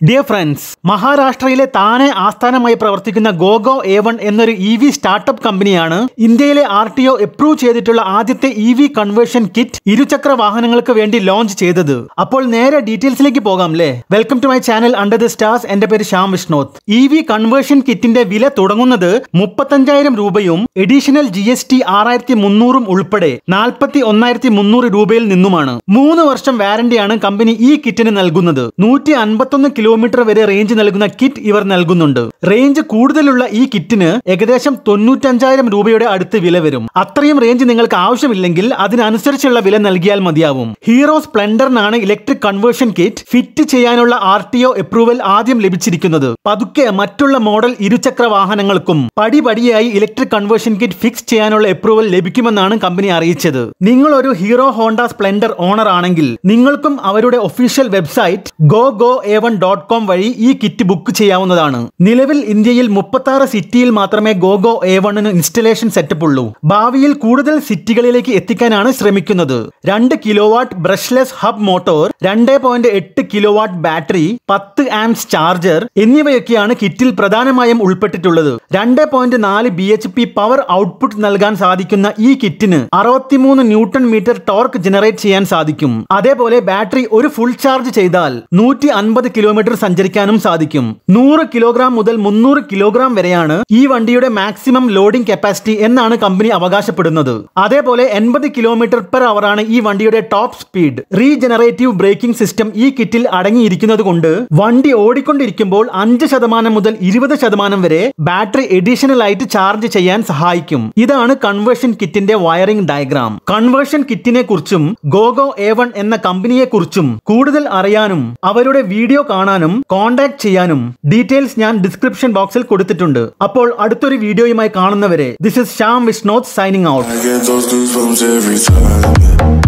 Dear friends മഹാരാഷ്ട്രയിലെ താനെ ആസ്ഥാനമായി പ്രവർത്തിക്കുന്ന ഗോഗോ എ വൺ എന്നൊരു ഇ വി സ്റ്റാർട്ടപ്പ് കമ്പനിയാണ് ഇന്ത്യയിലെ ആർ ടി ഒ അപ്രൂവ് ചെയ്തിട്ടുള്ള ആദ്യത്തെ ഇ വി കൺവേർഷൻ കിറ്റ് ഇരുചക്ര വാഹനങ്ങൾക്ക് വേണ്ടി ലോഞ്ച് ചെയ്തത് അപ്പോൾ നേരെ ഡീറ്റെയിൽസിലേക്ക് പോകാം അല്ലേ welcome to my channel under the stars എന്റെ പേര് Shyam Vishnoth E V conversion കിറ്റിന്റെ വില തുടങ്ങുന്നത് മുപ്പത്തഞ്ചായിരം രൂപയും എഡീഷണൽ ജി എസ് ടി ആറായിരത്തി മുന്നൂറും ഉൾപ്പെടെ നാൽപ്പത്തി ഒന്നായിരത്തി മുന്നൂറ് രൂപയിൽ നിന്നുമാണ് മൂന്ന് വർഷം വാറന്റിയാണ് കമ്പനി ഈ കിറ്റിന് നൽകുന്നത് നൂറ്റി അൻപത്തൊന്ന് കിലോമീറ്റർ വരെ റേഞ്ച് നൽകുന്ന കിറ്റ് ഇവർ നൽകുന്നുണ്ട് റേഞ്ച് കൂടുതലുള്ള ഈ കിറ്റിന് ഏകദേശം തൊണ്ണൂറ്റഞ്ചായിരം രൂപയുടെ അടുത്ത് വില വരും അത്രയും റേഞ്ച് നിങ്ങൾക്ക് ആവശ്യമില്ലെങ്കിൽ അതിനനുസരിച്ചുള്ള വില നൽകിയാൽ മതിയാവും ഹീറോ സ്പ്ലെൻഡറിനാണ് ഇലക്ട്രിക് കൺവേർഷൻ കിറ്റ് ഫിറ്റ് ചെയ്യാനുള്ള ആർ ടി ഒ അപ്രൂവൽ ആദ്യം ലഭിച്ചിരിക്കുന്നത് പതുക്കെ മറ്റുള്ള മോഡൽ ഇരുചക്ര വാഹനങ്ങൾക്കും പടിപടിയായി ഇലക്ട്രിക് കൺവേർഷൻ കിറ്റ് ഫിക്സ് ചെയ്യാനുള്ള അപ്രൂവൽ ലഭിക്കുമെന്നാണ് കമ്പനി അറിയിച്ചത് നിങ്ങൾ ഒരു ഹീറോ ഹോണ്ട സ്പ്ലെൻഡർ ഓണർ ആണെങ്കിൽ നിങ്ങൾക്കും അവരുടെ official website Go Go A one dot com വഴി ഈ കിറ്റ് ബുക്ക് ചെയ്യാവുന്നതാണ് നിലവിൽ ഇന്ത്യയിൽ മുപ്പത്തി ആറ് സിറ്റിയിൽ മാത്രമേ ഗോ ഗോ എ വണ്ണിന് ഇൻസ്റ്റലേഷൻ സെറ്റപ്പ് ഉള്ളൂ ഭാവിയിൽ കൂടുതൽ സിറ്റികളിലേക്ക് എത്തിക്കാനാണ് ശ്രമിക്കുന്നത് രണ്ട് കിലോവാട്ട് ബ്രഷ്ലെസ് ഹബ് മോട്ടോർ രണ്ട് പോയിന്റ് എട്ട് കിലോവാട്ട് ബാറ്ററി പത്ത് ആംസ് ചാർജർ എന്നിവയൊക്കെയാണ് കിറ്റിൽ പ്രധാനമായും ഉൾപ്പെട്ടിട്ടുള്ളത് രണ്ട് പോയിന്റ് നാല് B H P power output നൽകാൻ സാധിക്കുന്ന ഈ കിറ്റിന് അറുപത്തിമൂന്ന് ന്യൂട്ടൺ മീറ്റർ ടോർക്ക് ജനറേറ്റ് ചെയ്യാൻ സാധിക്കും അതേപോലെ ബാറ്ററി ഒരു ഫുൾ ചാർജ് ചെയ്താൽ നൂറ്റി അൻപത് കിലോമീറ്റർ സഞ്ചരിക്കാനും സാധിക്കും നൂറ് കിലോഗ്രാം മുതൽ മുന്നൂറ് കിലോഗ്രാം വരെയാണ് ഈ വണ്ടിയുടെ മാക്സിമം ലോഡിംഗ് കപ്പാസിറ്റി എന്നാണ് കമ്പനി അവകാശപ്പെടുന്നത് അതേപോലെ എൺപത് കിലോമീറ്റർ പെർ അവർ ആണ് ഈ വണ്ടിയുടെ top speed regenerative braking system ഈ കിറ്റിൽ അടങ്ങിയിരിക്കുന്നത് കൊണ്ട് വണ്ടി ഓടിക്കൊണ്ടിരിക്കുമ്പോൾ അഞ്ച് ശതമാനം മുതൽ ഇരുപത് ശതമാനം വരെ ബാറ്ററി എഡീഷണൽ ആയിട്ട് ചാർജ് ചെയ്യാൻ സഹായിക്കും ഇതാണ് കൺവേർഷൻ കിറ്റിന്റെ വയറിംഗ് ഡയഗ്രാം കൺവേർഷൻ കിറ്റിനെ കുറിച്ചും ഗോഗോ എ വൺ എന്ന കമ്പനിയെ കുറിച്ചും കൂടുതൽ അറിയാനും അവരുടെ വീഡിയോ കാണാനും കോൺടാക്ട് ചെയ്യാനും ഡീറ്റെയിൽസ് ഞാൻ ഡിസ്ക്രിപ്ഷൻ ബോക്സിൽ കൊടുത്തിട്ടുണ്ട് അപ്പോൾ അടുത്തൊരു വീഡിയോയുമായി കാണുന്നവരെ this is Shyam Vishnoth signing out I get those goosebumps every time.